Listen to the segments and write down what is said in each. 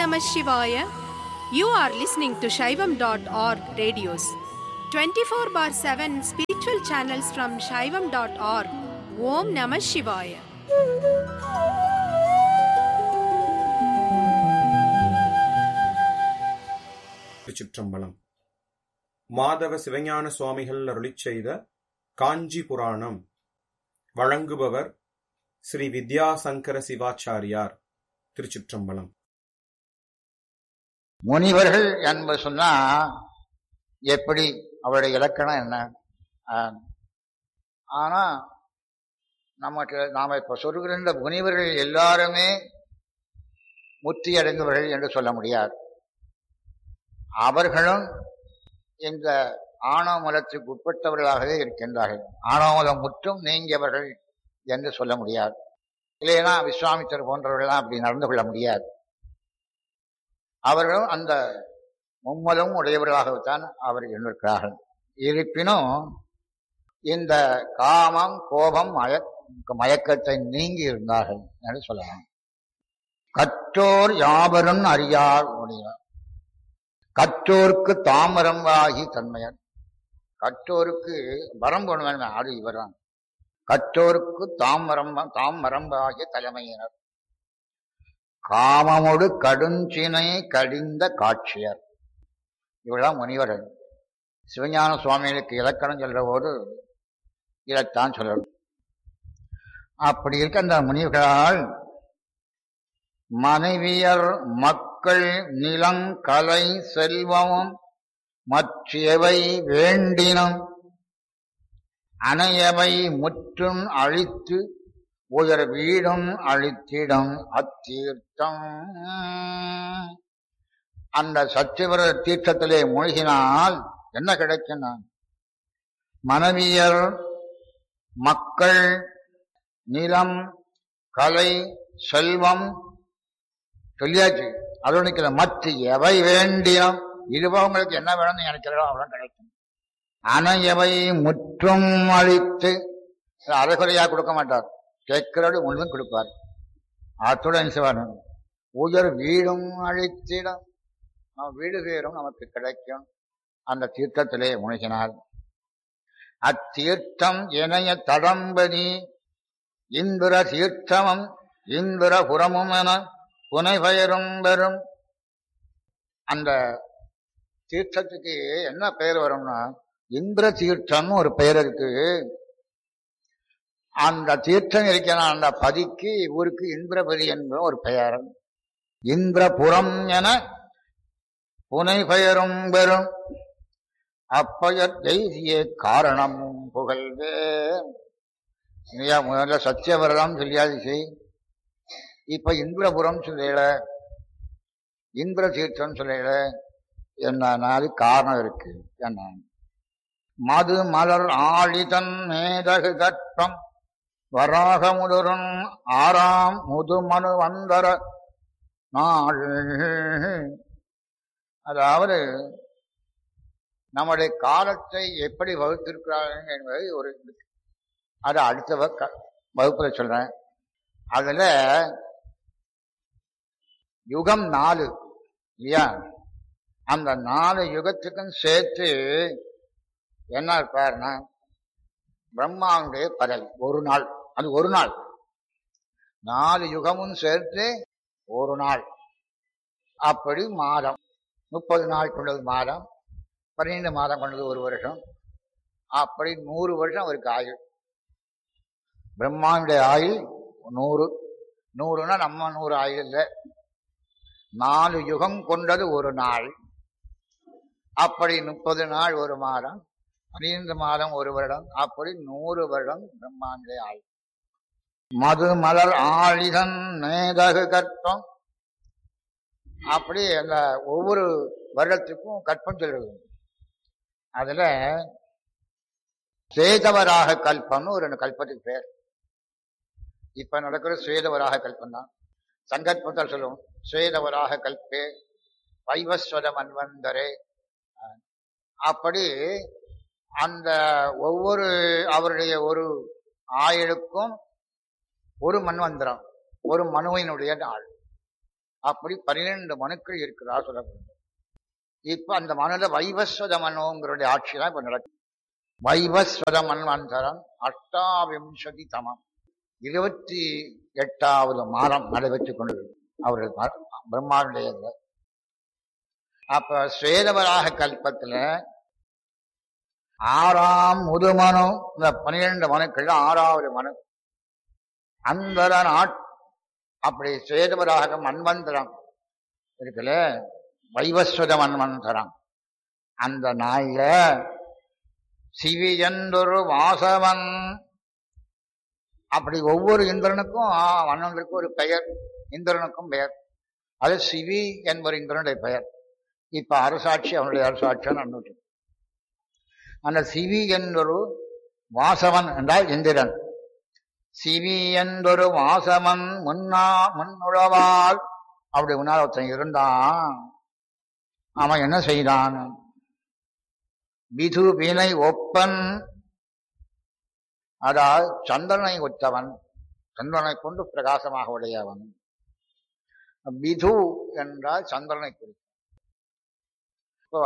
Namah Shivaya. You are listening to Shaivam.org radios. 24 bar 7 spiritual channels from Shaivam.org. Om Namah Shivaya. திருச்சிற்றம்பலம் மாதவ சிவஞான சுவாமிகள் அருளிச் செய்த காஞ்சி புராணம் வழங்குபவர் ஸ்ரீ வித்யாசங்கர சிவாச்சாரியார் திருச்சிற்றம்பலம் முனிவர்கள் என்பது சொன்னா எப்படி அவருடைய இலக்கணம் என்ன ஆஹ், ஆனா நமக்கு நாம இப்ப சொல்கின்ற முனிவர்கள் எல்லாருமே முத்தி அடைந்தவர்கள் என்று சொல்ல முடியாது அவர்களும் இந்த ஆணவமலத்துக்கு உட்பட்டவர்களாகவே இருக்கின்றார்கள் ஆணவமலம் முற்றும் நீங்கியவர்கள் என்று சொல்ல முடியாது இல்லைன்னா விஸ்வாமித்தர் போன்றவர்கள்லாம் அப்படி நடந்து கொள்ள முடியாது அவர்களும் அந்த மும்மலும் உடையவர்களாகத்தான் அவர்கள் இருக்கிறார்கள் இருப்பினும் இந்த காமம் கோபம் மய மயக்கத்தை நீங்கி இருந்தார்கள் என்று சொல்லலாம் கற்றோர் யாவரும் அறியார் முடியும் கற்றோர்க்கு தாமரம் ஆகி தன்மையர் கற்றோருக்கு வரம் பண்ணுவாங்க அது இவர்தான் கற்றோருக்கு தாமரம் தாமரம்பாகிய தலைமையினர் காமமோடு கடுஞ்சினை கடிந்த காட்சியர் இவர்தான் முனிவர்கள் சிவஞான சுவாமிகளுக்கு இலக்கணம் சொல்ற போது இதைத்தான் சொல்லணும் அப்படி இருக்க அந்த முனிவர்களால் மனைவியர் மக்கள் நிலங்கலை செல்வமும் மற்றவை வேண்டினம் அணையவை முற்றும் அழித்து உயர் வீடும் அழித்திடம் அத்தீர்த்தம் அந்த சத்தியவர தீர்த்தத்திலே மூழ்கினால் என்ன கிடைக்கும் மனைவியர் மக்கள் நிலம் கலை செல்வம் சொல்லியாச்சு அதோட மற்ற எவை வேண்டியம் இருபவங்களுக்கு என்ன வேணும்னு நினைக்கிறதோ அவ்வளவு கிடைக்கும் அணையவை முற்றும் அழித்து அரைகுறையா கொடுக்க மாட்டார் கேட்கிறோடு முழுதும் கொடுப்பார் அத்துடன் சிவன் உயர் வீடும் அழித்திடம் நம்ம வீடு பேரும் நமக்கு கிடைக்கும் அந்த தீர்த்தத்திலே முழுகினார் அத்தீர்த்தம் இணைய தடம்பதி இந்திர தீர்த்தமும் இந்திர புறமும் என புனை பெயரும் பெறும் அந்த தீர்த்தத்துக்கு என்ன பெயர் வரும்னா இந்திர தீர்த்தம்னு ஒரு பெயர் இருக்கு அந்த தீர்த்தம் இருக்கிற அந்த பதிக்கு ஊருக்கு இந்திரபதி என்பது ஒரு பெயர் இந்திரபுரம் என புனை பெயரும் பெறும் அப்பயர் தெய்திய காரணமும் புகழ்வே இல்லையா முதல்ல சத்தியவரதம் சொல்லியாது செய் இப்ப இந்திரபுரம் சொல்லல இந்திர தீர்த்தம் சொல்லல என்ன அது காரணம் இருக்கு என்ன மது மலர் ஆழிதன் மேதகு கற்பம் வராக முதுரும் ஆறாம் முதுமனு வந்தர நாள் அதாவது நம்முடைய காலத்தை எப்படி வகுத்திருக்கிறார்கள் என்பது ஒரு அது அடுத்த வ- வகுப்புல சொல்றேன் அதுல யுகம் நாலு இல்லையா அந்த நாலு யுகத்துக்கும் சேர்த்து என்ன இருப்பாருன்னா பிரம்மாவுடைய பதவி ஒரு நாள் அது ஒரு நாள் நாலு யுகமும் சேர்த்து ஒரு நாள் அப்படி மாதம் முப்பது நாள் கொண்டது மாதம் பன்னிரெண்டு மாதம் கொண்டது ஒரு வருஷம் அப்படி நூறு வருஷம் அவருக்கு ஆயுள் பிரம்மாவுடைய ஆயுள் நூறு நூறுனா நம்ம நூறு ஆயுள் இல்லை நாலு யுகம் கொண்டது ஒரு நாள் அப்படி முப்பது நாள் ஒரு மாதம் பன்னிரண்டு மாதம் ஒரு வருடம் அப்படி நூறு வருடம் பிரம்மாண்டே ஆயுள் மது மலர் ஆழிதன் மேதகு கற்பம் அப்படி அந்த ஒவ்வொரு வருடத்துக்கும் கற்பம் சொல்றது அதுல சேதவராக கல்பம்னு ஒரு கல்பத்துக்கு பேர் இப்ப நடக்கிற சுவேதவராக கல்பம் தான் சங்கற்பத்தால் சொல்லுவோம் சுவேதவராக கல்பே வைவஸ்வத மன்வந்தரே அஹ், அப்படி அந்த ஒவ்வொரு அவருடைய ஒரு ஆயுளுக்கும் ஒரு மன்வந்திரம் ஒரு மனுவினுடைய நாள் அப்படி பன்னிரெண்டு மனுக்கள் இருக்கிறதா சொல்லப்படுது இப்ப அந்த மனுல வைவஸ்வத மனுங்கிறடைய ஆட்சி தான் இப்ப நடக்கும் வைவஸ்வத மன்வந்தரம் அஷ்டாவிம்சதி தமம் இருபத்தி எட்டாவது மாதம் நடைபெற்றுக் கொண்டது அவர்கள் பிரம்மாவுடைய இதுல. அப்ப ஸ்வேதவராக கல்பத்துல ஆறாம் முதுமனு இந்த பன்னிரண்டு மனுக்கள் ஆறாவது மனு அந்த நாட் அப்படி ஸ்வேதவராக மன்வந்தரம் இருக்குல்ல வைவஸ்வத மன்வந்தரம் அந்த நாயில சிவியந்தொரு வாசவன் அப்படி ஒவ்வொரு இந்திரனுக்கும் மன்னனுக்கும் ஒரு பெயர் இந்திரனுக்கும் பெயர் அது சிவி என்பவர் இந்திரனுடைய பெயர் இப்ப அரசாட்சி அவனுடைய அரசாட்சியான அன்னுட்டு அந்த சிவி என்றொரு வாசவன் என்றால் இந்திரன் சிவி என்றொரு வாசவன் முன்னா முன்னுழவால் அப்படி முன்னால் ஒருத்தன் இருந்தான் அவன் என்ன செய்தான் விது வினை ஒப்பன் அதாவது சந்திரனை ஒத்தவன் சந்திரனை கொண்டு பிரகாசமாக உடையவன் விது என்றால் சந்திரனை குறிக்கும் இப்போ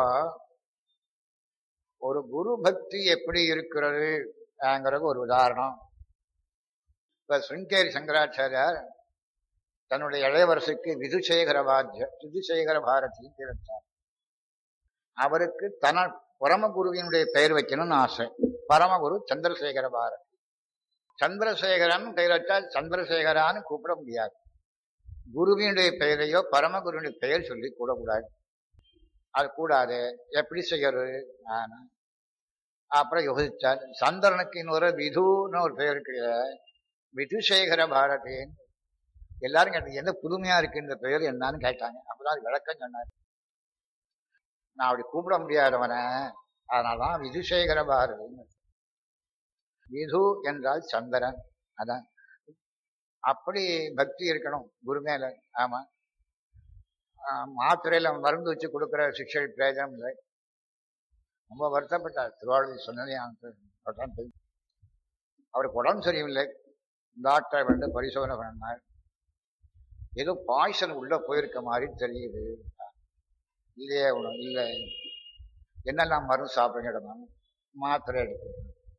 ஒரு குரு பக்தி எப்படி இருக்கிறது ங்கிறது ஒரு உதாரணம் இப்ப சுங்கேரி சங்கராச்சாரியார் தன்னுடைய இளையவரசுக்கு விதுசேகர பாத்திய விதுசேகர பாரதி இருந்தார் அவருக்கு தன பரமகுருவினுடைய பெயர் வைக்கணும்னு ஆசை பரமகுரு சந்திரசேகர பாரதி சந்திரசேகரன் பெயர் வச்சால் சந்திரசேகரான்னு கூப்பிட முடியாது குருவினுடைய பெயரையோ பரமகுருவினுடைய பெயர் சொல்லி கூடக்கூடாது அது கூடாது எப்படி செய்யறது ஆனா அப்புறம் யோசிச்சார் சந்திரனுக்கு இன்னொரு விதுன்னு ஒரு பெயர் இருக்கு விதுசேகர பாரதின்னு எல்லாரும் கேட்டாங்க என்ன புதுமையா இருக்கு இந்த பெயர் என்னன்னு கேட்டாங்க அப்பதான் அது விளக்கம் சொன்னார் நான் அப்படி கூப்பிட முடியாதவனை அதனாலதான் விதுசேகர பாரதின்னு விது என்றால் சந்திரன் அதான் அப்படி பக்தி இருக்கணும் குரு மேல ஆமா ஆஹ் மாத்திரையில மருந்து வச்சு கொடுக்குற சிக்ஷை பிரயோஜனம் இல்லை ரொம்ப வருத்தப்பட்டார் திருவாரூர் சொன்னதே அவருக்கு அவருக்கு உடம்பு சரியில்லை டாக்டர் வந்து பரிசோதனை பண்ணார் ஏதோ பாய்சன் உள்ள போயிருக்க மாதிரி தெரியுது இல்லையே உடம்பு இல்லை என்னெல்லாம் மருந்து சாப்பிடுங்க மாத்திரை எடுத்து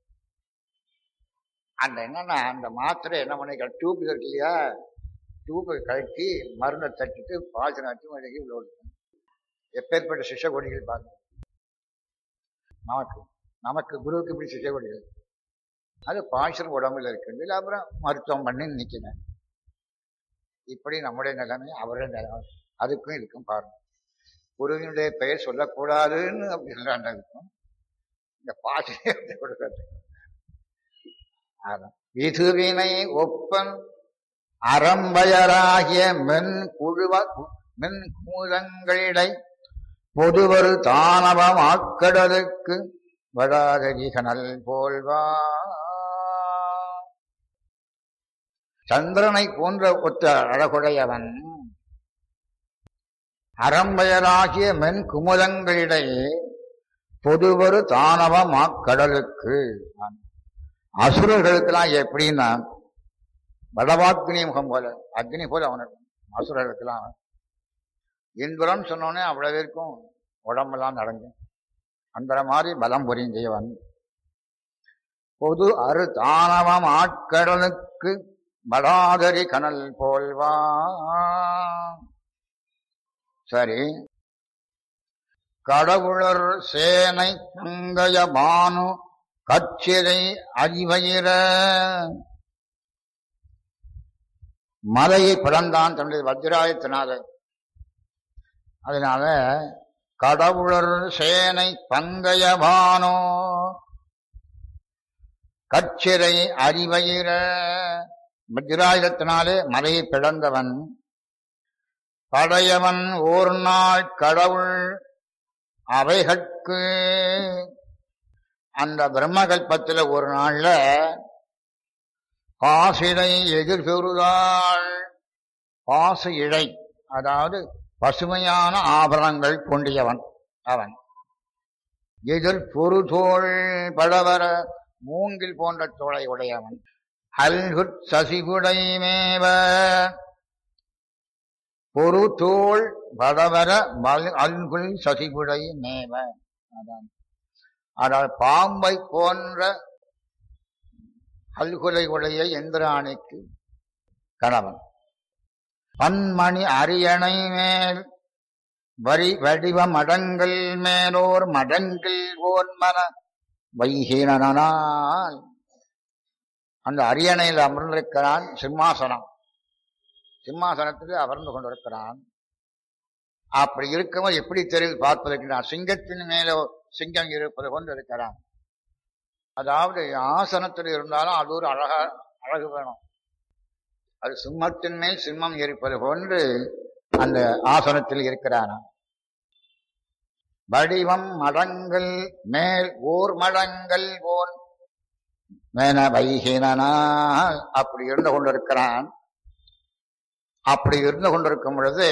அந்த என்னன்னா அந்த மாத்திரை என்ன பண்ணிக்க டியூப் இருக்கு இல்லையா டியூப்பை கழட்டி மருந்தை தட்டிட்டு பாய்ச்சல் வச்சு வழங்கி உள்ள விடுக்கணும் எப்பேற்பட்ட சிஷ கொடிகள் பார்க்கணும் நமக்கு நமக்கு குருவுக்கு இப்படி சிஷ கொடிகள் அது பாய்ச்சல் உடம்புல இருக்கு இல்லை அப்புறம் மருத்துவம் பண்ணி நிற்கிறேன் இப்படி நம்முடைய நிலைமை அவருடைய நிலைமை அதுக்கும் இதுக்கும் பாருங்க குருவினுடைய பெயர் சொல்லக்கூடாதுன்னு அப்படி சொல்றாங்க இருக்கும் இந்த பாட்டிலே கொடுக்கறது விதுவினை ஒப்பன் அறம்பயராகிய மென் குழுவ மென் கூலங்களிடை பொதுவரு தானவமாக்கடலுக்கு வடாதரிகனல் போல்வா சந்திரனை போன்ற ஒத்த அழகுடையவன் அறம்பயராகிய மென் குமுதங்களிடையே பொதுவரு தானவமாக்கடலுக்கு அசுரர்களுக்கெல்லாம் எப்படின்னா வடவாக்னி முகம் போல அக்னி போல அவனுக்கு அசுரர்களுக்கெல்லாம் இந்திரன் சொன்னோன்னே அவ்வளவு இருக்கும் உடம்பெல்லாம் நடங்கும் அந்த மாதிரி பலம் புரிஞ்சவன் பொது அரு தானவம் ஆட்கடலுக்கு வடாதரி கனல் போல்வா சரி கடவுளர் சேனை பங்கய பானு கச்சிரை அதிவயிர மலையை பிளந்தான் தன்னுடைய வஜ்ராயத்தினால அதனால கடவுளர் சேனை பங்கயபானோ கச்சிரை அறிவயிர வஜ்ராயுதத்தினாலே மலையை பிளந்தவன் படையவன் ஓர் நாள் கடவுள் அவைகட்கு அந்த பிரம்மகல்பத்தில் ஒரு நாள்ல பாசிடை எதிர்பெறுதாள் பாசு இழை அதாவது பசுமையான ஆபரணங்கள் கொண்டியவன் அவன் எதிர் பொறுதோள் படவர மூங்கில் போன்ற தோளை உடையவன் அல்குட் சசிகுடை மேவ பொறு தோள் வடவர மல்- அல்குல் சசிகுடை நேம அதான் ஆனால் பாம்பை போன்ற அல்குலை உடைய எந்திராணிக்கு கணவன் பன்மணி அரியணை மேல் வரி வடிவ மடங்கள் மேலோர் மடங்கள் ஓன்மன வைகீனனால் அந்த அரியணையில் அமர்ந்திருக்கிறான் சிம்மாசனம் சிம்மாசனத்தில் அமர்ந்து கொண்டிருக்கிறான் அப்படி இருக்கவன் எப்படி தெரிவில் பார்ப்பதற்கு நான் சிங்கத்தின் மேலே சிங்கம் இருப்பது கொண்டு இருக்கிறான் அதாவது ஆசனத்தில் இருந்தாலும் அது ஒரு அழகா அழகு வேணும் அது சிம்மத்தின் மேல் சிம்மம் இருப்பது போன்று அந்த ஆசனத்தில் இருக்கிறானாம் வடிவம் மடங்கள் மேல் ஓர் மடங்கள் போன் மேன வைகினால் அப்படி இருந்து கொண்டிருக்கிறான் அப்படி இருந்து கொண்டிருக்கும் பொழுது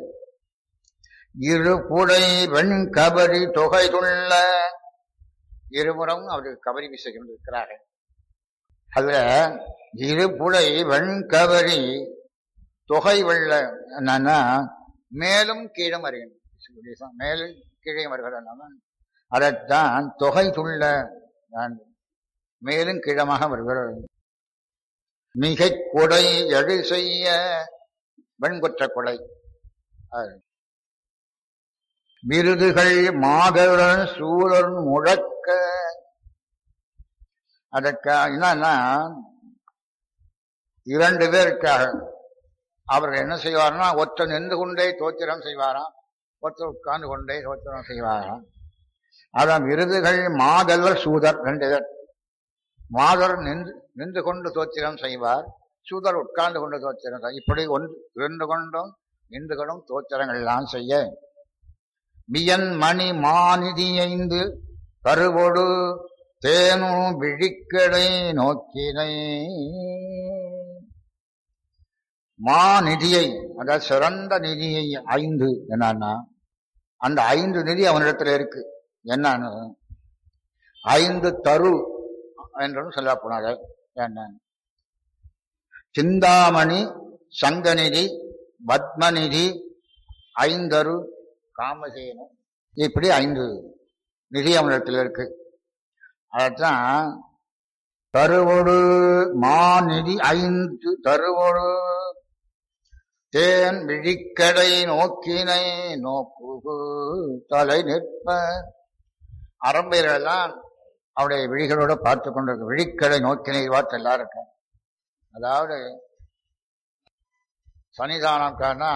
இரு புடை வெண் கபடி தொகை துள்ள இருபுறம் அவருக்கு கபடி வீச கொண்டிருக்கிறார்கள் அதுல இரு புடை வெண் கபடி தொகை வெள்ள என்னன்னா மேலும் கீழும் வருகின்றன மேலும் கீழே வருகிறன அதைத்தான் தொகை துள்ள நான் மேலும் கீழமாக வருகிறது மிகை கொடை எழு செய்ய வெண்கொற்ற கொடை அது. விருதுகள் மாதவரன் சூழன் முழக்க அதற்கா என்னன்னா இரண்டு பேர் இருக்காங்க அவர்கள் என்ன செய்வார்னா ஒருத்தர் நின்று கொண்டே தோத்திரம் செய்வாராம் ஒருத்தர் உட்கார்ந்து கொண்டே தோத்திரம் செய்வாராம் அதான் விருதுகள் மாதவர் சூதர் ரெண்டு பேர் மாதர் நின்று நின்று கொண்டு தோத்திரம் செய்வார் சூதர் உட்கார்ந்து கொண்டு தோத்திரம் செய்- இப்படி ஒன்று இருந்து கொண்டும் நின்று கொண்டும் தோத்திரங்கள் எல்லாம் செய்ய மியன் மணி மாநிதி ஐந்து கருவொடு தேனும் விழிக்கடை நோக்கினை மாநிதியை அதாவது சிறந்த நிதியை ஐந்து என்னன்னா அந்த ஐந்து நிதி அவனிடத்துல இருக்கு என்னன்னு ஐந்து தரு என்றும் சொல்ல போனாங்க என்ன சிந்தாமணி சங்கநிதி பத்மநிதி ஐந்தரு காமசேனம் இப்படி ஐந்து நிதி அவனிடத்தில் இருக்கு அதான் தருவொடு மாநிதி ஐந்து தருவொடு தேன் விழிக்கடை நோக்கினை நோக்கு தலை நிற்ப அரம்பையரெல்லாம் அவருடைய விழிகளோட பார்த்து கொண்டிருக்க விழிக்கடை நோக்கினை பார்த்து எல்லாரும் இருக்காங்க. அதாவது சன்னிதானம்காரனா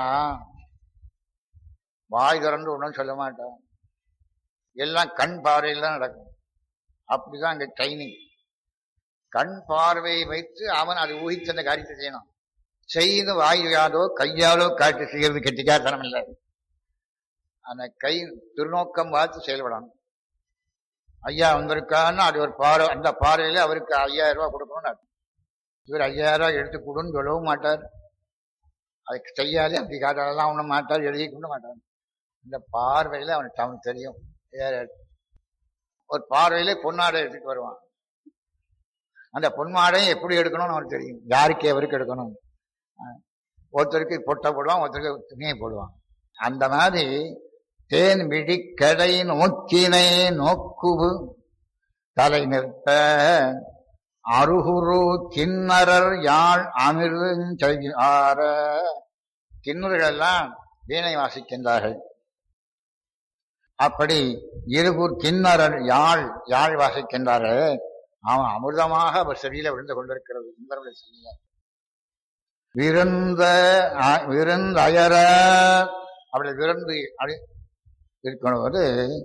வாய் திறந்து ஒன்றும் சொல்ல மாட்டான் எல்லாம் கண் பார்வையில் தான் நடக்கும் அப்படிதான் அங்க ட்ரைனிங் கண் பார்வையை வைத்து அவன் அதை ஊகித்து அந்த காரியத்தை செய்யணும் செய்து வாயாலோ கையாலோ காட்டி செய்யறது கெட்டிக்காத்தனம் இல்லை அந்த கை திருநோக்கம் பார்த்து செயல்படணும் ஐயா வந்திருக்கான்னு அது ஒரு பார்வை அந்த பார்வையில அவருக்கு ஐயாயிரம் ரூபாய் கொடுக்கணும்னு அர்த்தம். இவர் ஐயாயிரம் ரூபாய் எடுத்து கொடுன்னு சொல்லவும் மாட்டார் அதுக்கு செய்யாதே அப்படி காட்டாலாம் ஒண்ணும் மாட்டார் எழுதி கொண்டு மாட்டார் இந்த பார்வையில அவனுக்கு அவனுக்கு தெரியும் ஏ- ஒரு பார்வையில பொன்னாடை எடுத்துட்டு வருவான் அந்த பொன்மாடையும் எப்படி எடுக்கணும்னு அவனுக்கு தெரியும் யாருக்கு எவருக்கு எடுக்கணும் அஹ் ஒருத்தருக்கு பொட்டை போடுவான் ஒருத்தருக்கு துணியை போடுவான் அந்த மாதிரி தேன் விழி கடை நோக்கினை நோக்குவு தலை நிற்ப அருகுரு கிண்ணறர் யாழ் அமிர்தஞ்செய்யார கிண்ணர்கள் எல்லாம் வீணை வாசிக்கின்றார்கள் அப்படி இருகூர் கிண்ணறர் யாழ் யாழ் வாசிக்கின்றார்கள் அவன் அமிர்தமாக அவர் செடியில விழுந்து கொண்டிருக்கிறது இந்தருடைய செடியில விருந்த அ- விருந்தயர அப்படி விருந்து அடி- இருக்கணுவது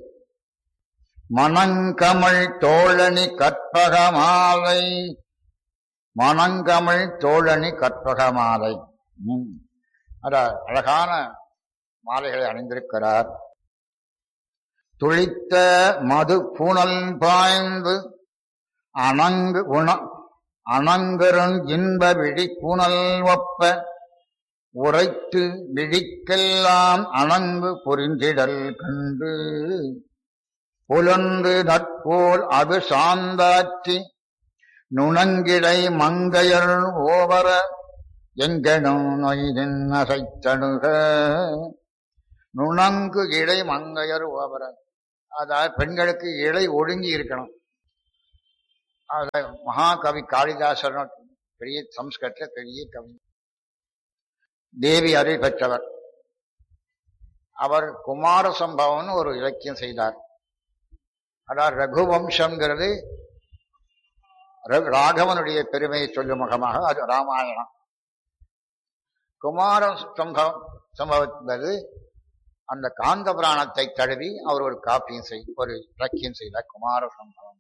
மணங்கமழ் தோழனி கற்பக மாலை மணங்கமழ் தோழனி கற்பக மாலை ம். அத அழகான மாலைகளை அணிந்திருக்கிறார் துளித்த மது புனல் பாய்ந்து அணங்கு உண அணங்கருண் இன்ப விழி புனல் ஒப்ப உரைத்து விழிக்கெல்லாம் அணங்கு புரிந்திடல் கண்டு புலந்து நட்போல் அது சாந்தாற்றி நுணங்கிடை மங்கையர் ஓவர எங்கனும் நொய்தின் அசைத்தணுக நுணங்கு இழை மங்கையர் ஓபர அதாவது பெண்களுக்கு இழை ஒடுங்கி இருக்கணும் அதுல மகாகவி காளிதாசர் பெரிய சம்ஸ்கிருத பெரிய கவி தேவி அருள் பெற்றவர் அவர் குமார சம்பவம்னு ஒரு இலக்கியம் செய்தார் அதாவது ரகுவம்சம்ங்கிறது ர- ராகவனுடைய பெருமையை சொல்லும் முகமாக அது ராமாயணம் குமார சம்பவம் சம்பவம் அந்த காந்த புராணத்தை தழுவி அவர் ஒரு காப்பியம் செய் ஒரு இலக்கியம் செய்தார் குமார சம்பவம்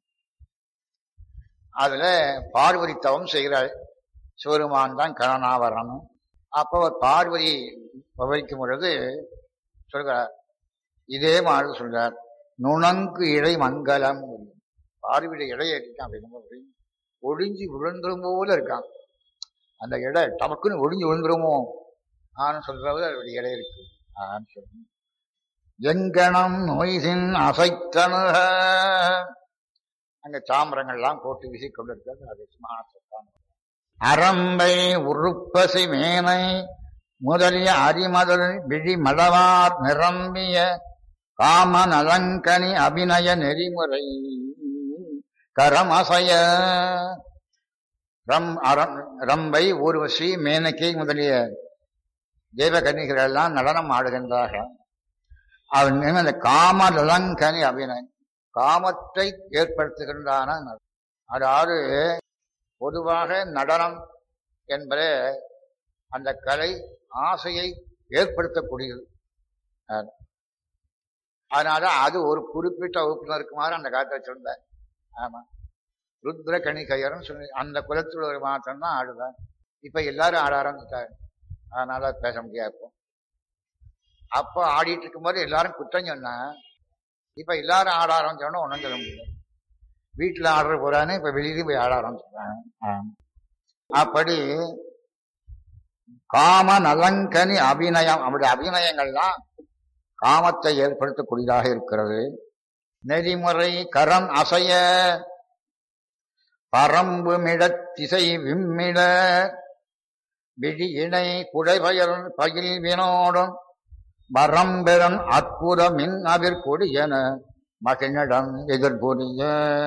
அதுல பார்வதி தவம் செய்கிறார் சிவருமான் தான் கணனா வரணும் அப்போ அவர் பார்வதி விவரிக்கும் பொழுது சொல்கிறார் இதே மாதிரி சொல்றார் நுணங்கு இழை மங்கலம் பார்வையிட இடையை இருக்கான் அப்படின்னு ஒழிஞ்சு விழுந்துரும் போல இருக்கான் அந்த இடை டமக்குன்னு ஒழிஞ்சு விழுந்துருமோ ஆன்னு சொல்றது அவருடைய இடை இருக்கு ஆன்னு சொல்லி எங்கனம் நோய்சின் அசைத்தனுக அங்க சாமரங்கள்லாம் போட்டு வீசி கொண்டிருக்கிறது அது ஸ்மானத்தான் அரம்பை உருப்பசி மேனை முதலிய அரிமதல் விழி மடவார் நிரம்பிய காம நலங்கனி அபிநய நெறிமுறை கரமசைய ரம் அரம் ரம்பை ஊர்வசி மேனகை முதலிய தேவகன்னிகள் எல்லாம் நடனம் ஆடுகின்றார்கள் அவன் அந்த காம நலங்கனி அபிநயம் காமத்தை ஏற்படுத்துகின்றான அதாவது பொதுவாக நடனம் என்பது அந்த கலை ஆசையை ஏற்படுத்தக்கூடியது அது. அதனால அது ஒரு குறிப்பிட்ட வகுப்புல இருக்குமாறு அந்த காலத்துல சொன்னேன் ஆமா ருத்ர கணிகையர்னு சொல்லி அந்த குலத்தில் ஒரு மாத்திரம் தான் ஆடுவேன் இப்ப எல்லாரும் ஆட ஆரம்பிச்சிட்டாங்க அதனால பேச முடியாது இப்போ அப்போ ஆடிட்டு இருக்கும்போது எல்லாரும் குற்றம் சொன்னா இப்ப எல்லாரும் ஆட ஆரம்பிச்சோன்னா ஒன்றும் சொல்ல முடியல வீட்டுல ஆடுற போறான்னு இப்ப வெளியில போய் ஆட ஆரம்பிச்சிட்டாங்க ஆமா. அப்படி காம நலங்கனி அபிநயம் அவருடைய அபிநயங்கள்லாம் காமத்தை ஏற்படுத்தக்கூடியதாக இருக்கிறது நெறிமுறை கரம் அசைய பரம்பு மிடத் திசை விம்மிட விழி இணை குடைபயர் பயில் வினோடும் வரம்பெறன் அற்புத மின் அவிர்கொடியன மகிழ்நடம் எதிர்புரிய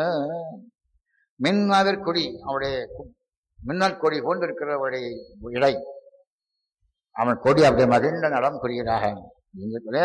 மின் அவிர்கொடி அவருடைய கு- மின்னல் கொடி போன்று இருக்கிறவருடைய இடை அவன் கொடி அப்படியே மகிழ்ந்த நடம் புரிகிறாக இங்கே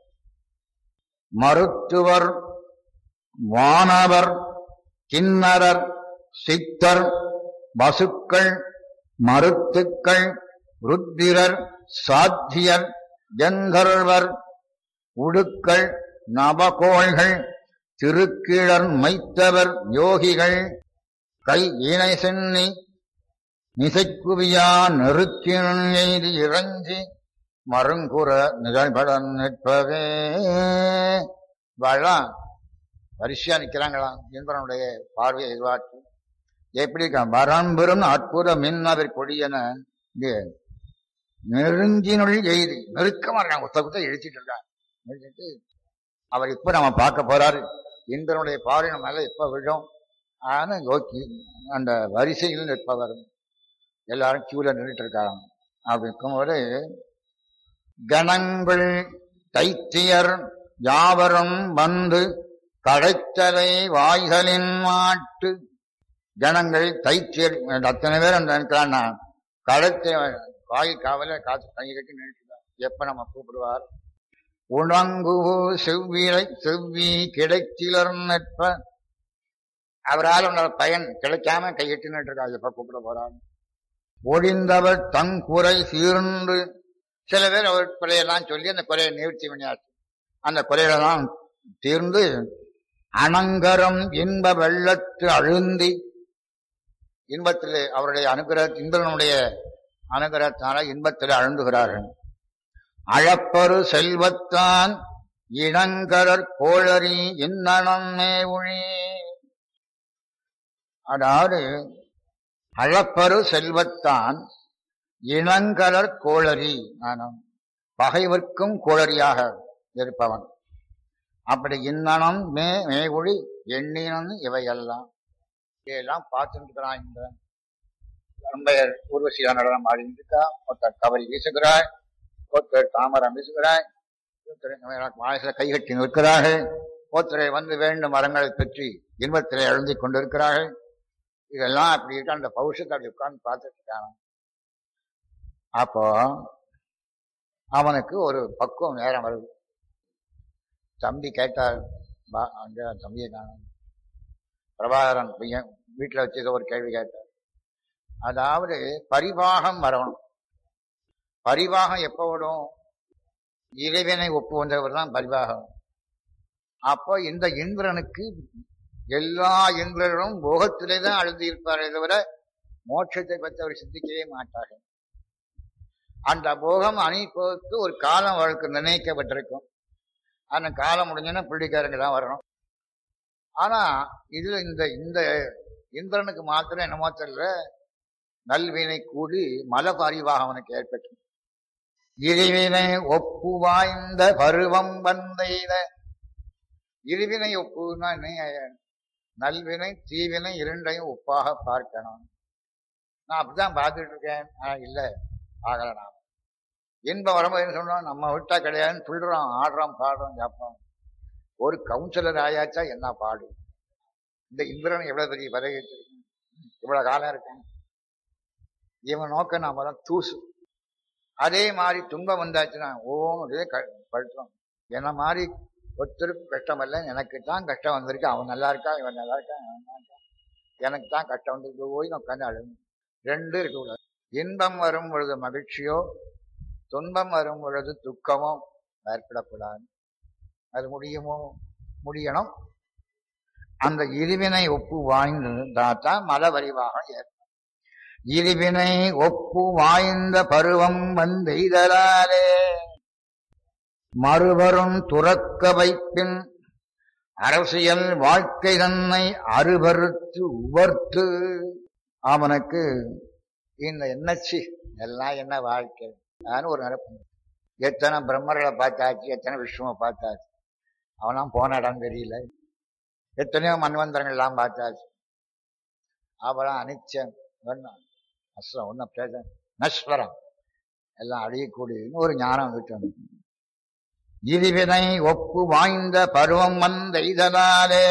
மருத்துவர் வானவர் கிண்ணரர் சித்தர் வசுக்கள் மருத்துக்கள் ருத்திரர் சாத்தியர் கந்தர்வர் உடுக்கள் நபகோள்கள் திருக்கீழர் மைத்தவர் யோகிகள் கை இணை சென்னி நிசைக்குவியா நெருக்கின் எய்தி இறஞ்சி மருங்குற நிகழ்படன் நிற்பவே வாழலாம் வரிசையா நிக்கிறாங்களாம் இந்திரனுடைய பார்வையை எதிர்பார்த்து எப்படி இருக்கான் வரம்பெரும் அற்புத மின்னவர் கொடியன இங்கே நெருங்கினுள் எய்தி நெருக்கமா இருக்காங்க குத்த குத்த இழுச்சிட்டு இருக்காங்க இழுச்சிட்டு அவர் இப்ப நம்ம பார்க்க போறாரு இந்திரனுடைய பார்வை நம்ம மேல எப்ப விழும் ஆனா யோக்கி அந்த வரிசையில் நிற்பவர் எல்லாரும் கியூல நின்றுட்டு இருக்காங்க அப்படி இருக்கும்போது கணங்கள் தைத்தியர் யாவரும் வந்து கடைத்தலை வாய்களின் மாட்டு ஜனங்கள் தைத்தியர் அத்தனை பேர் அந்த நினைக்கிறான்னா கடைத்த வாய் காவல காத்து தண்ணி கட்டி நினைக்கிறார் எப்ப நம்ம கூப்பிடுவார் உணங்கு செவ்விலை செவ்வி கிடைத்திலர் நிற்ப அவரால் உள்ள பயன் கிடைக்காம கையிட்டு நின்றுருக்காரு எப்ப கூப்பிட போறார் ஒழிந்தவர் தங்குறை சீர்ந்து சில பேர் அவர் குறையெல்லாம் சொல்லி அந்த குறையை நிவர்த்தி பண்ணியாச்சு அந்த குறையெல்லாம் தீர்ந்து அனங்கரம் இன்ப வெள்ளத்து அழுந்தி இன்பத்திலே அவருடைய அனுகிரக இந்திரனுடைய அனுகிரகத்தால இன்பத்திலே அழுந்துகிறார்கள் அழப்பரு செல்வத்தான் இளங்கரற் கோளரி இன்னனம் மேவுழி அதாவது அளப்பரு செல்வத்தான் இளங்கலர் கோளரி நானும் பகைவர்க்கும் கோளரியாக இருப்பவன் அப்படி இன்னனம் மே மேகுழி எண்ணினன் இவையெல்லாம் இதையெல்லாம் பார்த்துட்டு இருக்கிறான் இந்த அம்பையர் ஊர்வசியா நடனம் ஆடிட்டு இருக்கா ஒருத்தர் கபடி வீசுகிறாய் ஒருத்தர் தாமரம் வீசுகிறாய் ஒருத்தர் வாயசில கைகட்டி நிற்கிறார்கள் ஒருத்தரை வந்து வேண்டும் மரங்களை பற்றி இன்பத்திலே எழுந்தி கொண்டிருக்கிறார்கள் இதெல்லாம் அப்படி இருக்க அந்த பௌஷத்தை அப்படி உட்கார்ந்து பார்த்துட்டு இருக்காங்க அப்போ அவனுக்கு ஒரு பக்குவம் நேரம் வருது தம்பி கேட்டார் பா அங்க தம்பியை காணும் பிரபாகரன் பையன் வீட்டில் வச்சு ஏதோ ஒரு கேள்வி கேட்டார் அதாவது பரிவாகம் வரணும் பரிவாகம் எப்போ வரும் இறைவனை ஒப்பு வந்தவர் தான் பரிவாகம் அப்போ இந்த இந்திரனுக்கு எல்லா இந்திரனும் போகத்திலே தான் அழுந்து இருப்பாரே தவிர மோட்சத்தை பற்றி அவர் சிந்திக்கவே மாட்டார்கள் அந்த போகம் அணிப்பதற்கு ஒரு காலம் அவளுக்கு நிர்ணயிக்கப்பட்டிருக்கும் அந்த காலம் முடிஞ்சோன்னா பிள்ளைக்காரங்க தான் வரணும் ஆனா இதுல இந்த இந்த இந்திரனுக்கு மாத்திரம் என்னமோ தெரியல நல்வினை கூடி மலபரிவாக அவனுக்கு ஏற்பட்டு இறைவினை ஒப்பு வாய்ந்த பருவம் வந்தெய்த இருவினை ஒப்புனா என்ன? நல்வினை தீவினை இரண்டையும் ஒப்பாக பார்க்கணும் நான் அப்படிதான் பார்த்துட்டு இருக்கேன் ஆனா இல்ல ஆகல நான் இன்பம் வரும்போது என்ன சொல்றோம் நம்ம விட்டா கிடையாதுன்னு சொல்றோம் ஆடுறோம் பாடுறோம் ஜாப்போம் ஒரு கவுன்சிலர் ஆயாச்சா என்ன பாடு இந்த இந்திரன் எவ்வளவு பெரிய பதவி வச்சிருக்கேன் இவ்வளவு காலம் இருக்கேன் இவன் நோக்க நாம தான் தூசு அதே மாதிரி துன்பம் வந்தாச்சுன்னா ஓம் இதே படுத்துறோம் என்ன மாதிரி ஒருத்தருக்கு கஷ்டம் இல்லை எனக்கு தான் கஷ்டம் வந்திருக்கு அவன் நல்லா இருக்கா இவன் நல்லா இருக்கா இவன் நல்லா இருக்கா எனக்கு தான் கஷ்டம் வந்திருக்கு போய் நான் உட்காந்து அழுகு ரெண்டு இருக்கக்கூடாது இன்பம் வரும் பொழுது மகிழ்ச்சியோ துன்பம் வரும் பொழுது துக்கமோ ஏற்படக்கூடாது அது முடியுமோ முடியணும் அந்த இருவினை ஒப்பு வாய்ந்தாதான் மலவரிவாக ஏற்படும் இருவினை ஒப்பு வாய்ந்த பருவம் வந்தெய்தலாலே மறுவரும் துறக்க வைப்பின் அரசியல் வாழ்க்கை தன்னை அறுபறுத்து உவர்த்து அவனுக்கு இந்த என்னச்சு எல்லாம் என்ன வாழ்க்கை நான் ஒரு நினைப்பு எத்தனை பிரம்மர்களை பார்த்தாச்சு எத்தனை விஷ்ணுவை பார்த்தாச்சு அவனாம் போன இடம் தெரியல எத்தனையோ மன்வந்தரங்கள் எல்லாம் பார்த்தாச்சு அவளாம் அனிச்சம் ஒன்றும் அஸ்ரம் ஒன்றும் பேச நஸ்வரம் எல்லாம் அழியக்கூடியதுன்னு ஒரு ஞானம் விட்டு வந்து இருவினை ஒப்பு வாய்ந்த பருவம் வந்த இதனாலே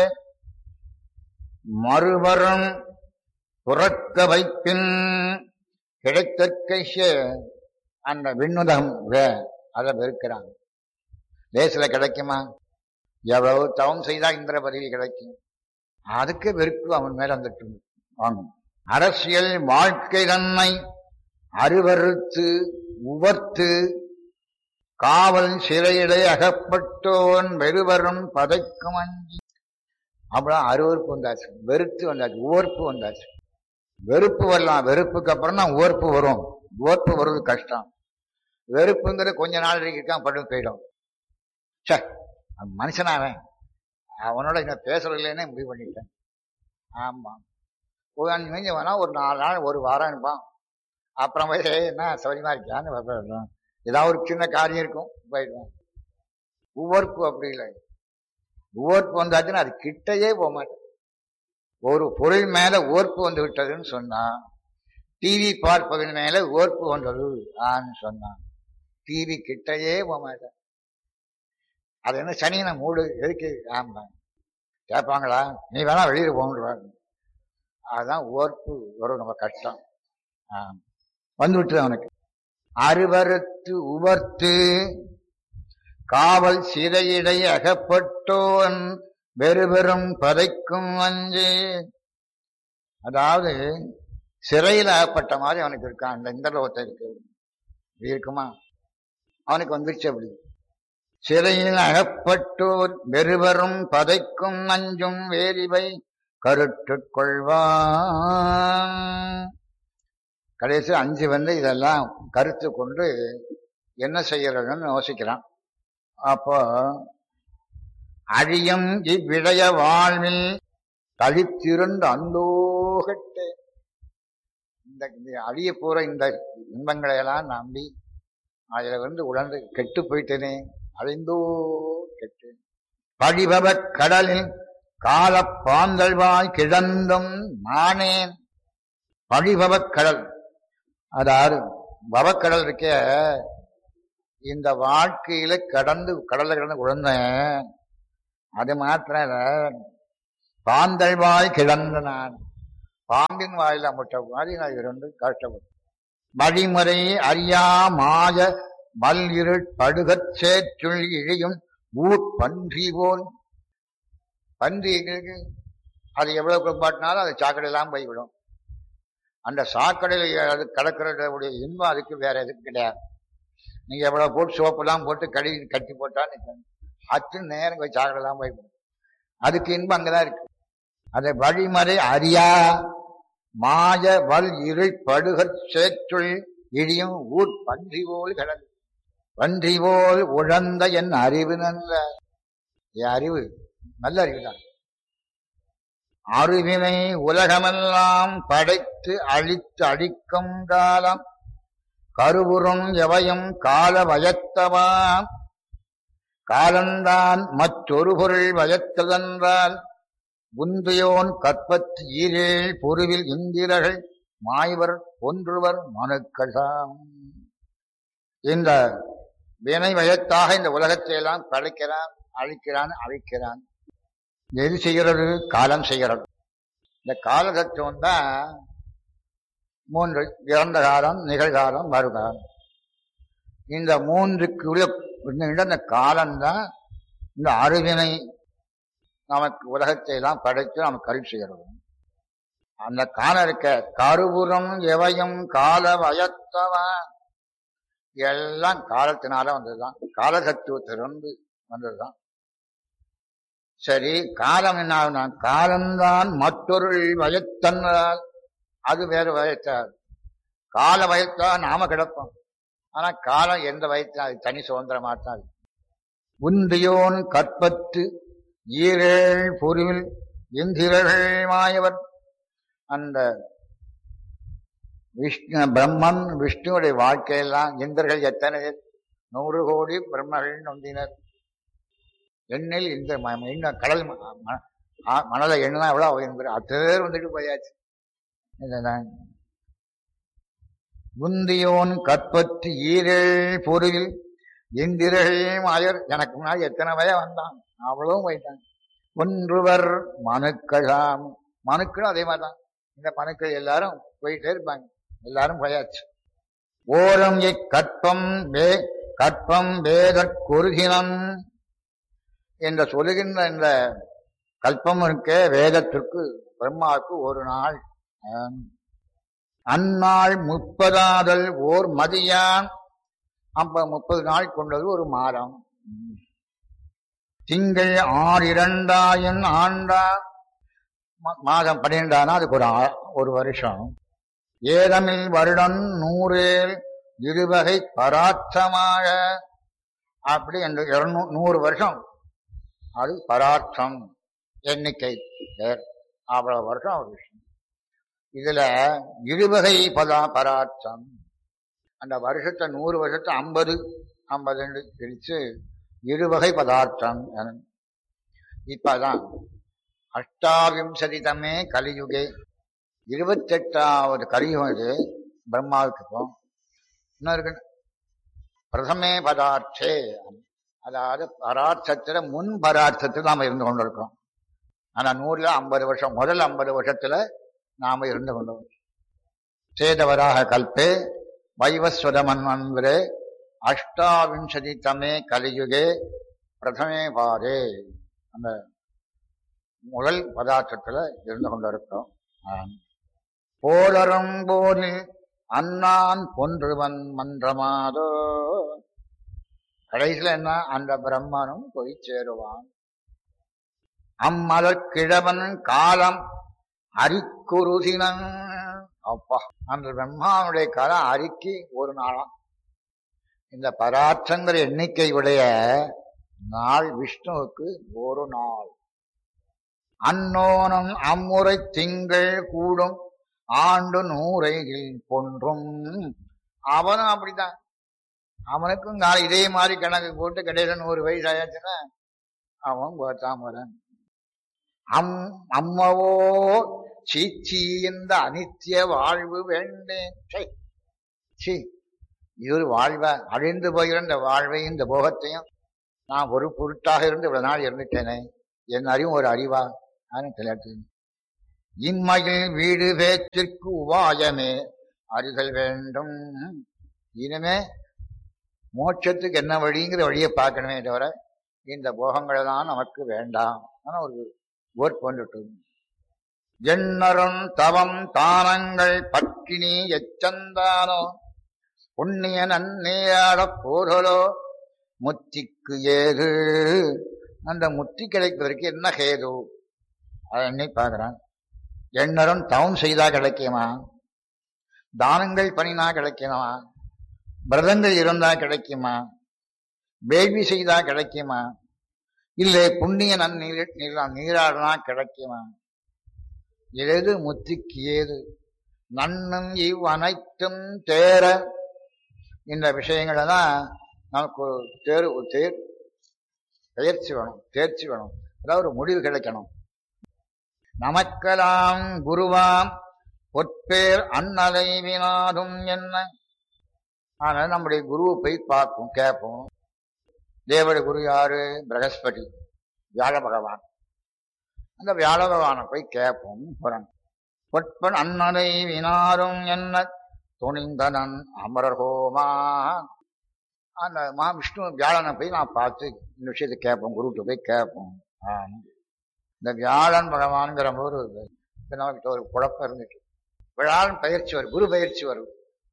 மறுவரும் புறக்க வைப்பின் கிடைத்தற்க அந்த விண்ணுதகம் வே அதை வெறுக்கிறாங்க லேசில கிடைக்குமா எவ்வளவு தவம் செய்தா இந்திர பதவி கிடைக்கும் அதுக்கு வெறுப்பு அவன் மேல வந்துட்டு வாங்கும் அரசியல் வாழ்க்கை தன்னை அருவறுத்து உவர்த்து காவல் சிறையிலே அகப்பட்டோன் வெறுவரும் பதைக்கும் அஞ்சி அப்புறம் அருவறுப்பு வந்தாச்சு வெறுத்து வந்தாச்சு உவர்ப்பு வந்தாச்சு வெறுப்பு வரலாம் வெறுப்புக்கு அப்புறம் தான் உவர்ப்பு வரும் உவர்ப்பு வருவது கஷ்டம் வெறுப்புங்கிறது கொஞ்ச நாள் இருக்கான் பட்டு போயிடும் சே மனுஷனாவன் அவனோட இன்னும் பேசுறதுலேன்னே முடிவு பண்ணிட்டேன் ஆமா ஒரு அஞ்சு வேணா ஒரு நாலு நாள் ஒரு வாரம் இருப்பான் அப்புறம் போய் என்ன சௌரியமா இருக்கியான்னு வரணும் ஏதாவது ஒரு சின்ன காரியம் இருக்கும் போயிடுவான் உவர்ப்பு அப்படி இல்லை உவர்ப்பு வந்தாச்சுன்னா அது கிட்டையே போக மாட்டேன் ஒரு பொருள் மேல ஓர்ப்பு வந்து விட்டதுன்னு சொன்னா டிவி பார்ப்பதன் மேல ஓர்ப்பு வந்தது ஆன்னு சொன்னான் டிவி கிட்டையே போக மாட்டேன் அது என்ன சனியனை மூடு எதுக்கு ஆமா கேட்பாங்களா நீ வேணா வெளியில போன்றாங்க அதுதான் ஓர்ப்பு வரும் நம்ம கஷ்டம் ஆ வந்து விட்டுது அவனுக்கு அறுவறுத்து உவர்த்து காவல் சிறையிடை அகப்பட்டோன் வெறுபெரும் பதைக்கும் அஞ்சு அதாவது சிறையில் அகப்பட்ட மாதிரி அவனுக்கு இருக்கான் அந்த இந்த லோகத்தை இருக்கு இப்படி இருக்குமா அவனுக்கு வந்துருச்சு அப்படி சிறையில் அகப்பட்டோர் வெறுவரும் பதைக்கும் அஞ்சும் வேரிவை கருட்டுக் கொள்வான் கடைசி அஞ்சு வந்து இதெல்லாம் கருத்து கொண்டு என்ன செய்யறதுன்னு யோசிக்கிறான் அப்போ அழியும் இவ்விடைய வாழ்வில் தழித்திருந்த அந்தோகட்டு இந்த இந்த அழிய போற இந்த இன்பங்களை எல்லாம் நம்பி அதுல வந்து உணர்ந்து கெட்டு போயிட்டேனே அழிந்தோ கெட்டு படிபவ கடலில் கால பாந்தழ்வாய் கிடந்தும் நானேன் பழிபவக் கடல் அதாவது பவக்கடல் இருக்க இந்த வாழ்க்கையில கடந்து கடல்ல கடந்து விழுந்தேன் அது மாத்திரம் இல்ல பாந்தல் வாய் கிடந்த நான் பாம்பின் வாயில முட்டை மாதிரி நான் இருந்து கஷ்டப்பட்டேன் வழிமுறை அறியா மாய மல் இருள் படுகச் சேற்றுள் இழையும் ஊர் பன்றி போல் பன்றி இருக்கு. அது எவ்வளவு குளிப்பாட்டினாலும் அது சாக்கடையெல்லாம் போய்விடும் அந்த சாக்கடையில் அது கடக்கிறதுடைய இன்பம் அதுக்கு வேற எதுவும் கிடையாது நீங்க எவ்வளவு போட்டு சோப்பெல்லாம் போட்டு கடி கட்டி போட்டா நிற்கும் அச்சு நேரம் போய் சாக்கடையெல்லாம் போய்விடும் அதுக்கு இன்பம் அங்கதான் இருக்கு அதை வழிமறை அறியா மாய வல் இருள் படுகற் சேற்றுள் இழியும் ஊர் பன்றி போல் கிடந்து பன்றி போல் உழந்த என் அறிவு நல்ல என் அறிவு நல்ல அறிவுதான் அறிவினை உலகமெல்லாம் படைத்து அழித்து அழிக்கும் காலம் கருவுறும் எவையும் கால வயத்தவாம் காலந்தான் மற்றொரு பொருள் வயத்ததென்றால் உந்தையோன் கற்பத்து ஈரேழ் பொருவில் இந்திரர்கள் மாய்வர் ஒன்றுவர் மனுக்கள்தாம் இந்த வினை வயத்தாக இந்த உலகத்தை எல்லாம் படைக்கிறான் அழிக்கிறான் அழிக்கிறான் எது செய்கிறது காலம் செய்கிறது இந்த கால தத்துவம் தான் மூன்று இறந்த காலம் நிகழ்காலம் வருகாலம் இந்த மூன்றுக்கு உள்ள இந்த காலம்தான் இந்த அறிவினை நமக்கு உலகத்தை எல்லாம் படைத்து நமக்கு கருள் செய்கிறது அந்த காலம் இருக்க கருபுறம் எவையும் கால வயத்தவன் எல்லாம் காலத்தினால வந்ததுதான் கால தத்துவத்திலிருந்து வந்ததுதான் சரி காலம் என்ன ஆகுனா காலம்தான் மற்றொரு வயத்தன்னால் அது வேறு வயத்தாது கால வயத்தா நாம கிடப்போம் ஆனா காலம் எந்த வயத்தா அது தனி சுதந்திரமா தான் உந்தியோன் கற்பத்து ஈரேழ் பொருவில் இந்திரர்கள் மாயவர் அந்த விஷ்ணு பிரம்மன் விஷ்ணுவுடைய வாழ்க்கையெல்லாம் இந்திரர்கள் எத்தனை பேர்? நூறு கோடி பிரம்மர்கள் நொந்தினர் எண்ணில் இந்த ம- எண்ண கடல் ம- ம- ஆ- மணலை எண்ணா எவ்வளவு என்பது அத்தனை பேர் வந்துட்டு போயாச்சு இதுதான் உந்தியோன் கற்பற்று ஈரேழ் பொருவில் இந்திரர்கள் மாயர் எனக்கு முன்னாடி எத்தனை வய வந்தான் அவ்வளவும் போயிட்டான் ஒன்றுவர் மனுக்களாம் மனுக்களும் அதே மாதிரிதான் இந்த மனுக்கள் எல்லாரும் போயிட்டே இருப்பாங்க எல்லாரும் போயாச்சு ஓரம் இக்கற்பம் வே கற்பம் வேதற் குறுகினம் என்று சொல்லுகின்ற இந்த கல்பம் இருக்க வேதத்திற்கு பிரம்மாவுக்கு ஒரு நாள் ஆம். அந்நாள் முப்பதாதல் ஓர் மதியான் அப்ப முப்பது நாள் கொண்டது ஒரு மாதம் திங்கள் ஆறு இரண்டாயின் ஆண்டா ம- மாதம் பன்னிரெண்டானா அதுக்கு ஒரு ஆ- ஒரு வருஷம் ஏதமில் வருடம் நூறேல் இருவகை பராட்சமாக அப்படி அந்த இருநூ நூறு வருஷம் அது பராட்சம் எண்ணிக்கை பேர் அவ்வளவு வருஷம் ஒரு விஷயம் இதுல இருவகை பதா பராட்சம் அந்த வருஷத்தை நூறு வருஷத்தை ஐம்பது ஐம்பது பிரிச்சு இருவகை பதார்த்தம் என- இப்பதான் அஷ்டாவிம்சதிதமே கலியுகே இருபத்தெட்டாவது கலியுகம் இது பிரம்மாவுக்கு இப்போ இன்னும் இருக்கு பிரதமே பதார்த்தே அதாவது பரார்த்தத்துல முன் பரார்த்தத்தில் நாம இருந்து கொண்டிருக்கோம் ஆனா நூறுல ஐம்பது வருஷம் முதல் ஐம்பது வருஷத்துல நாம இருந்து கொண்டோம் சேதவராக கல்பே வைவஸ்வதமன்வரே அஷ்டாவிம்சதி தமே கலியுகே பிரதமே பாரே அந்த முதல் பதார்த்தத்துல இருந்து கொண்டிருக்கோம் ஆம். போலரும் போலில் அண்ணான் பொன்றுவன் மன்றமாதோ கடைசியில என்ன அந்த பிரம்மனும் போய் சேருவான் அம்மலர் கிழவன் காலம் அரிக்குருதினன் அப்பா அந்த பிரம்மாவுடைய காலம் அரிக்கி ஒரு நாளாம் இந்த பராற்றங்கிற எண்ணிக்கை உடைய நாள் விஷ்ணுவுக்கு ஒரு நாள் அன்னோனம் அம்முறை திங்கள் கூடும் ஆண்டு நூறையில் பொன்றும் அவனும் அப்படித்தான் அவனுக்கும் நாளை இதே மாதிரி கணக்கு போட்டு கடையில நூறு வயசு ஆயாச்சுன்னா அவன் கோத்தாமரன் அம் அம்மவோ சீச்சி இந்த அனித்திய வாழ்வு வேண்டேன் சை, சீ இது ஒரு வாழ்வா அழிந்து போகிற இந்த வாழ்வை இந்த போகத்தையும் நான் ஒரு பொருட்டாக இருந்து இவ்வளவு நாள் இருந்துட்டேனே என் அறிவும் ஒரு அறிவா நானும் தெரியாது இன்மையில் வீடு பேச்சிற்கு உபாயமே அறிதல் வேண்டும் இனிமே மோட்சத்துக்கு என்ன வழிங்கிற வழியை பார்க்கணுமே தவிர இந்த போகங்கள் தான் நமக்கு வேண்டாம் ஆனா ஒரு ஓட் வந்துட்டு எண்ணரும் தவம் தானங்கள் பட்டினி எச்சந்தானோ புண்ணிய நன்னேயாடப் போர்களோ முத்திக்கு ஏது அந்த முத்தி கிடைப்பதற்கு என்ன ஹேது அதை எண்ணி பார்க்கிறான் எண்ணரும் தவம் செய்தா கிடைக்குமா தானங்கள் பண்ணினா கிடைக்குமா விரதங்கள் இருந்தா கிடைக்குமா வேள்வி செய்தா கிடைக்குமா இல்லை புண்ணிய நன்னீர் நீரா- நீராடினா கிடைக்குமா எது முத்திக்கு ஏது நன்னும் இவ் அனைத்தும் தேர இந்த விஷயங்களை தான் நமக்கு ஒரு தேர் ஒரு தேர் பயிற்சி வேணும் தேர்ச்சி வேணும் அதாவது ஒரு முடிவு கிடைக்கணும் நமக்கெல்லாம் குருவாம் பொற்பேர் அன்னலை வினாதும் என்ன அதனால நம்முடைய குருவை போய் பார்ப்போம் கேட்போம் தேவடைய குரு யாரு பிரகஸ்பதி வியாழ பகவான் அந்த வியாழ பகவானை போய் கேட்போம் புறன் பொற்பன் அன்னலை வினாரும் என்ன துணிந்தனன் அமரர்கோமா அந்த மா விஷ்ணு வியாழனை போய் நான் பார்த்து இந்த விஷயத்தை கேட்போம் குருகிட்ட போய் கேட்போம் ஆமா. இந்த வியாழன் பகவான்கிற போது இப்ப நமக்கு ஒரு குழப்பம் இருந்துச்சு வியாழன் பயிற்சி வரும் குரு பயிற்சி வரும்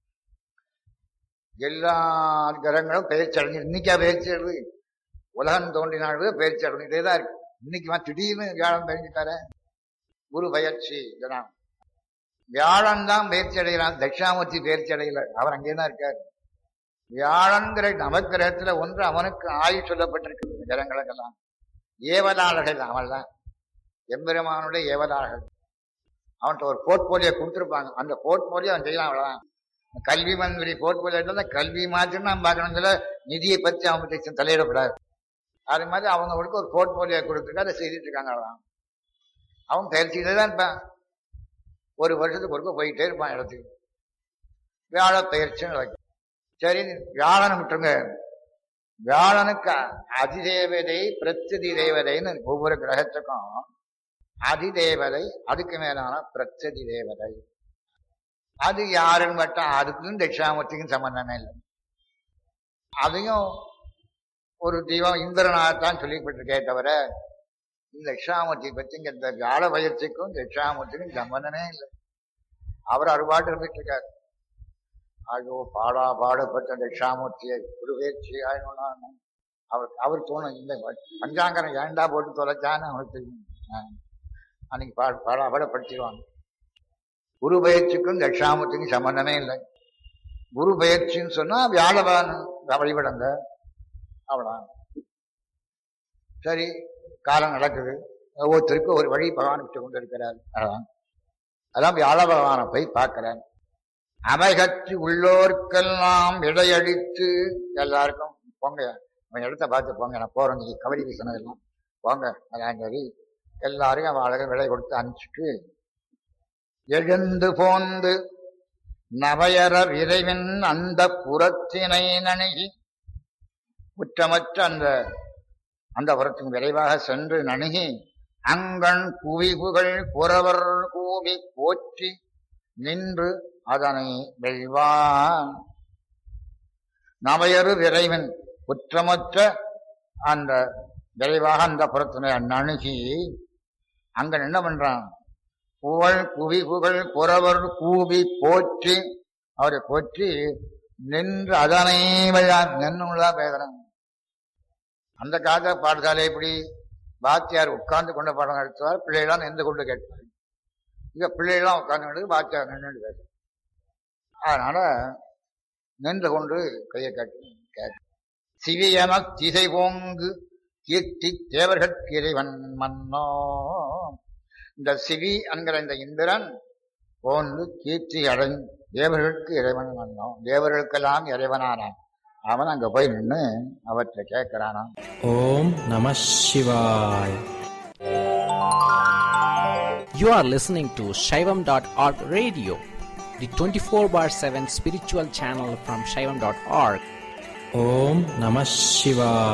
எல்லா கிரகங்களும் பயிற்சி அடைஞ்சு இன்னைக்கா பயிற்சி அடைது உலகம் தோன்றினாலும் பயிற்சி அடைஞ்சிட்டே தான் இருக்கு இன்னைக்கு வா திடீர்னு வியாழன் பயிற்சிட்டார குரு பயிற்சி இதெல்லாம் வியாழன் தான் பயிற்சி அடைகிறான் தட்சிணாமூர்த்தி பயிற்சி அடையல அவர் அங்கே தான் இருக்காரு வியாழன்கிற நவக்கிரகத்துல ஒன்று அவனுக்கு ஆயுள் சொல்லப்பட்டிருக்கு இந்த கிரகங்களுக்கெல்லாம் ஏவலாளர்கள் அவன் தான் எம்பெருமானுடைய ஏவலாளர்கள் அவன்கிட்ட ஒரு போர்ட்போலியோ கொடுத்துருப்பாங்க அந்த போர்ட்போலியோ அவன் செய்யலாம் அவ்வளவுதான் கல்வி மந்திரி போர்ட்போலியோ இருந்தா கல்வி மாதிரி நாம் பார்க்கணுங்கிற நிதியை பற்றி அவன் பற்றி தலையிடக்கூடாது அது மாதிரி அவங்களுக்கு ஒரு போர்ட்போலியோ கொடுத்துட்டு அதை செய்துட்டு இருக்காங்க அவ்வளவுதான் அவன் பயிற்சியிலே தான் இருப்பான் ஒரு வருஷத்துக்கு ஒருக்க போயிட்டே இருப்பான் இடத்துக்கு வியாழ பயிற்சின்னு நடக்கும் சரி வியாழனை விட்டுருங்க வியாழனுக்கு அதிதேவதை பிரத்யதி தேவதைன்னு ஒவ்வொரு கிரகத்துக்கும் அதிதேவதை அதுக்கு மேலான பிரத்யதி தேவதை அது யாருன்னு பார்த்தா அதுக்கும் தட்சிணாமூர்த்திக்கும் சம்பந்தமே இல்லை அதையும் ஒரு தெய்வம் இந்திரனாகத்தான் சொல்லிப்பட்டிருக்கே தவிர இந்த தட்சிணாமூர்த்தி பத்தி இங்க இந்த வியாழ பயிற்சிக்கும் தட்சிணாமூர்த்திக்கும் சம்பந்தமே இல்லை அவர் அறுபாடு இருந்துட்டு இருக்காரு ஐயோ பாடா பாடுபட்ட தட்சிணாமூர்த்தியை குருவேட்சி ஆயினும் அவர் அவர் தோணும் இந்த பஞ்சாங்கரம் ஏண்டா போட்டு தொலைச்சான்னு அவனுக்கு தெரியும் ஆ. அன்னைக்கு பா பாடா பாடப்படுத்திடுவாங்க குரு பயிற்சிக்கும் தட்சிணாமூர்த்திக்கும் சம்பந்தமே இல்லை குரு பயிற்சின்னு சொன்னா வியாழவான் வழிபடுங்க அவ்வளவுதான் சரி காலம் நடக்குது ஒவ்வொருத்தருக்கும் ஒரு வழி பகவான் விட்டு கொண்டு இருக்கிறார் அதான் அதான் வியாழ பகவானை போய் பார்க்கிறேன் அமைகற்று உள்ளோர்க்கெல்லாம் இடையளித்து எல்லாருக்கும் போங்க அவன் இடத்த பார்த்து போங்க நான் போறேன் நீங்க கபடி வீசினதெல்லாம் போங்க அதான் சரி எல்லாரையும் அவன் அழக விலை கொடுத்து அனுப்பிச்சிட்டு எழுந்து போந்து நவயர விரைவின் அந்த புறத்தினை நணுகி குற்றமற்ற அந்த அந்த புறத்தின் விரைவாக சென்று நணுகி அங்கண் குவிபுகள் புறவர் கூவி போற்றி நின்று அதனை வெல்வான் நவையறு விரைவன் குற்றமற்ற அந்த விரைவாக அந்த புறத்தினை நணுகி அங்க என்ன பண்றான் புகழ் குவி புகழ் புறவர் கூவி போற்றி அவரை போற்றி நின்று அதனை வழியான் நின்றுதான் பேசுறான் அந்த காலத்துல பாடசாலை எப்படி பாத்தியார் உட்கார்ந்து கொண்டு பாடம் நடத்துவார் பிள்ளைகளாம் நின்று கொண்டு கேட்பார் இங்க பிள்ளைகளாம் உட்கார்ந்து கொண்டு பாத்தியார் நின்று பேச அதனால நின்று கொண்டு கையை காட்டி கேட்டு சிவியன திசை போங்கு கீர்த்தி தேவர்கட்கு இறைவன் மன்னோ இந்த சிவி என்கிற இந்த இந்திரன் போந்து கீர்த்தி அடை தேவர்களுக்கு இறைவன் மன்னோ தேவர்களுக்கெல்லாம் இறைவனானான் அவன் அங்க போய் நின்று அவற்றை கேட்கிறானாம் ஓம் நம சிவாய் You are listening to Shaivam.org radio, the 24 bar 7 spiritual channel from Shaivam.org. Om Namah Shivaya.